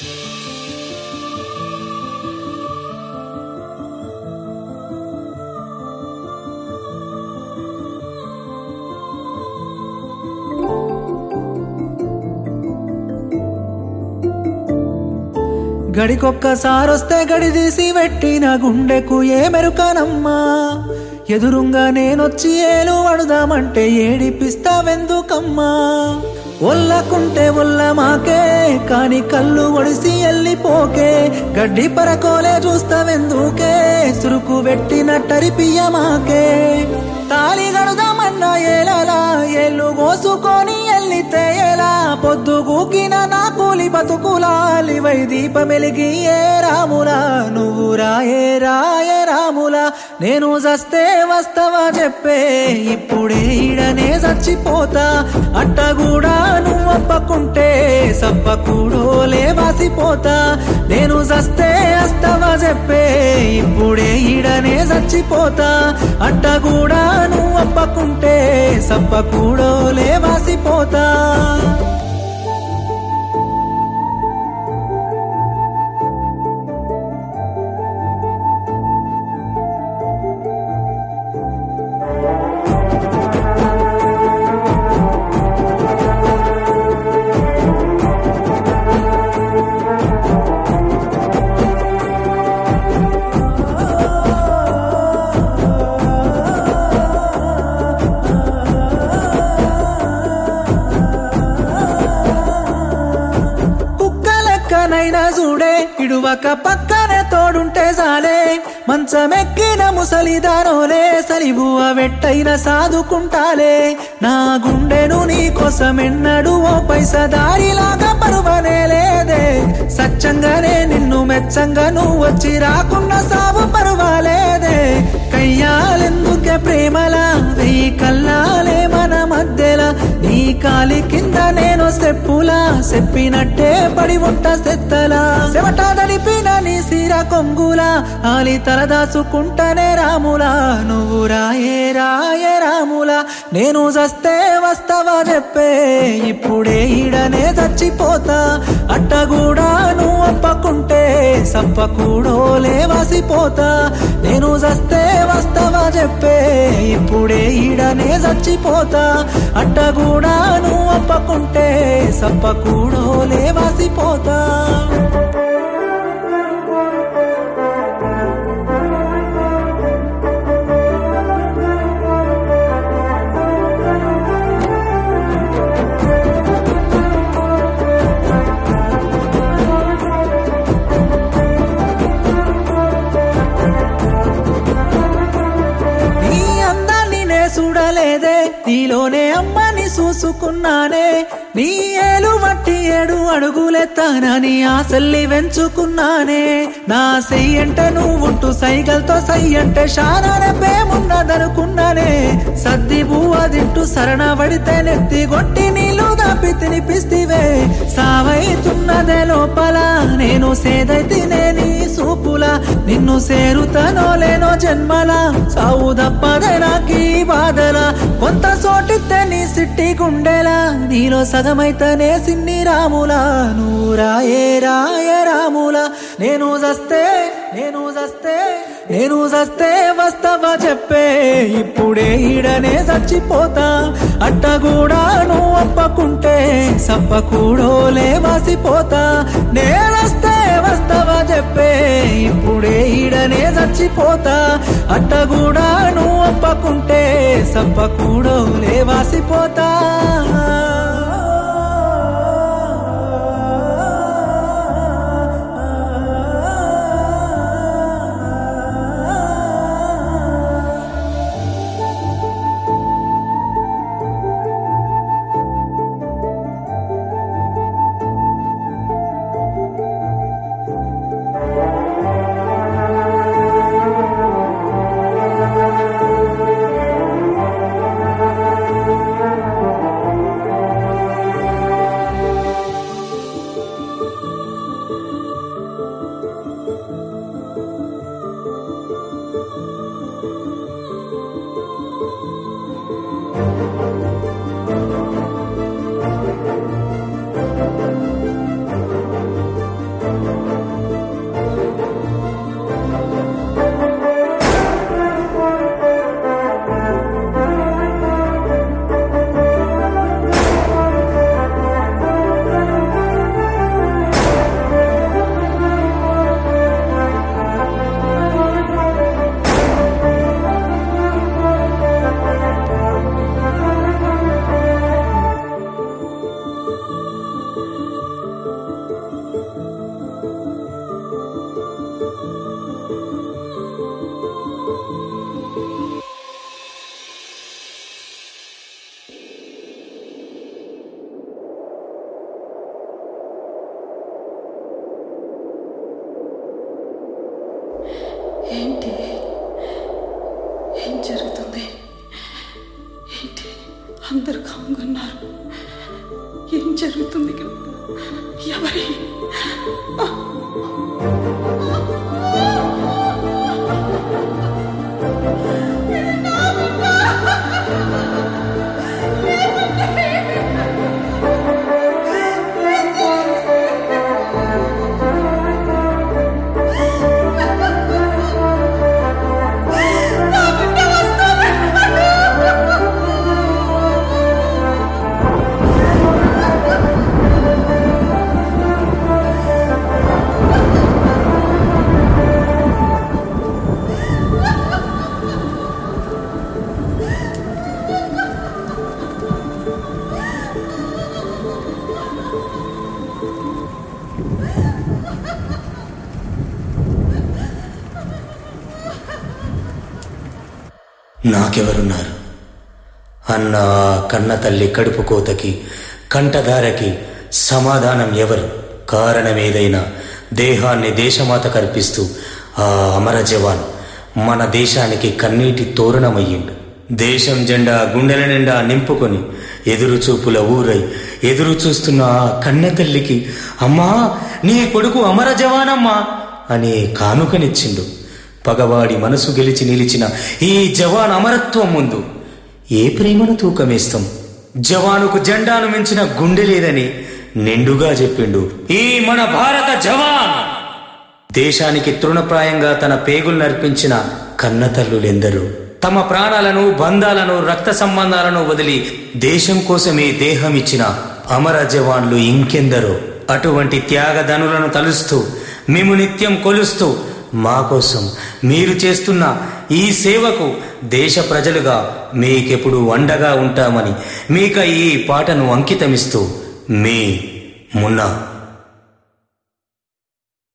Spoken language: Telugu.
గడికొక్కసారొస్తే గడి తీసి పెట్టిన గుండెకు ఏ మెరుకనమ్మా ఎదురుంగా నేనొచ్చి ఏలు అడుదామంటే ఏడిపిస్తావెందుకమ్మా ఒల్లకుంటే ఒల్ల మాకే కాని కళ్ళు ఒడిసి ఎల్లిపోకే గడ్డి పరకోలే చూస్తావెందుకే సురుకు పెట్టినట్టరిపియ్య మాకే తాళి గడుదామన్నా ఏలలా ఏళ్ళు కోసుకొని ఎల్లితే ఎలా పొద్దు గూకిన నా కూలి బతుకులాలివై దీపమెలిగి ఏ రాములా నువ్వు రాయే రాయే రాములా నేను జస్తే వస్తావా చెప్పే ఇప్పుడే ఈడనే చచ్చిపోతా అట్ట కూడా నువ్వు అప్పకుంటే సప్పకూడోలే వాసిపోతా నేను జస్తే వస్తావా చెప్పే ఇప్పుడే ఈడనే చచ్చిపోతా అట్ట కూడా నువ్వు అప్పకుంటే సప్పకూడోలే వాసిపోతా కుక్క లెక్కనైనా చూడే ఇడువక పక్కనే తోడుంటే చాలే మంచమెక్కిన ముసలిదానోలే సలిబువ వెట్టైన సాదుకుంటాలే నా గుండెను నీ కోసమెన్నడు ఓ పైస దారిలాగా పరువనే లేదే సచ్చంగానే నిన్ను మెచ్చంగా నువ్వు వచ్చి రాకున్న సాగు పరువాలేదే కయ్యాలెందుకే ప్రేమలా వెయ్యి కల్లాలే మన మధ్యలా నీ కాలి కింద నేను సెప్పులా చెప్పినట్టే పడి ఉంట సెత్తలా చెమట దడిపిన నీ సిర కొంగులా ఆలి తలదాచుకుంటనే రాములా నువ్వు రాయే రాయే రాములా నేను జస్తే వస్తావా చెప్పే ఇప్పుడే ఈడనే చచ్చిపోతా అట్ట కూడా నువ్వు అప్పకుంటే సప్పకూడోలే వాసిపోతా నేను జస్తే వస్తావా చెప్పే ఇప్పుడే ఈడనే చచ్చిపోతా అట్ట కూడా నువ్వు అప్పకుంటే సప్పకూడోలే వాసిపోతా నీ అందాన్ని నే చూడలేదే నీలోనే అమ్మని చూసుకున్నానే నీ ఏలు మట్టి ఏడు అడుగులెత్తానని ఆశల్ని వెంచుకున్నానే నా సెయ్యంటే నువ్వుంటూ సైగల్తో సయ్యంటే శానానే పేమున్నదనుకున్నానే సద్ది బువ్వ తింటూ సరణ పడితే నెత్తి కొట్టి నీళ్ళు దాపి తినిపిస్తివే సావైతున్నదే లోపల నేను సేదైతేనే నీ సూపుల నిన్ను సేరుతానో లేనో జన్మల సావు తప్పదే నాకీ బాధల కొంత చోటితే నీ సిట్టి గుండెలా నీలో సగమైతేనే సిన్ని రాములా నువ్వు రాయే రాయే రాములా నేను జస్తే నేను జస్తే నేను జస్తే వస్తావా చెప్పే ఇప్పుడే ఈడనే చచ్చిపోతా అట్ట కూడా నువ్వు అప్పకుంటే సప్పకూడోలే వాసిపోతా నేనొస్తే వస్తావా చెప్పే ఇప్పుడే ఈడనే చచ్చిపోతా అట్ట కూడా నువ్వు అప్పకుంటే సప్పకూడోలే వాసిపోతా ఏం జరుగుతుంది ఇక్కడ? ఎవరి నాకెవరున్నారు అన్న ఆ కన్న తల్లి కడుపు కోతకి కంఠధారకి సమాధానం ఎవరు కారణమేదైనా దేహాన్ని దేశమాత కల్పిస్తూ ఆ అమర జవాన్ మన దేశానికి కన్నీటి తోరణమయ్యిండు దేశం జెండా గుండెల నిండా నింపుకొని ఎదురు చూపుల ఊరై ఎదురు చూస్తున్న ఆ కన్న తల్లికి అమ్మా నీ కొడుకు అమర జవానమ్మా అనే కానుకనిచ్చిండు పగవాడి మనసు గెలిచి నిలిచిన ఈ జవాన్ అమరత్వం ముందు ఏ ప్రేమను తూకమేస్తాం జవానుకు జెండాను మించిన గుండె లేదని నిండుగా చెప్పిండు ఈ మన భారత జవాన్ దేశానికి తృణప్రాయంగా తన పేగులు నర్పించిన కన్నతల్లులెందరూ తమ ప్రాణాలను బంధాలను రక్త సంబంధాలను వదిలి దేశం కోసమే దేహం ఇచ్చిన అమర జవాన్లు ఇంకెందరో అటువంటి త్యాగధనులను తలుస్తూ మేము నిత్యం కొలుస్తూ మా కోసం మీరు చేస్తున్న ఈ సేవకు దేశ ప్రజలుగా మీకెప్పుడు అండగా ఉంటామని మీక ఈ పాటను అంకితమిస్తూ మీ మున్నా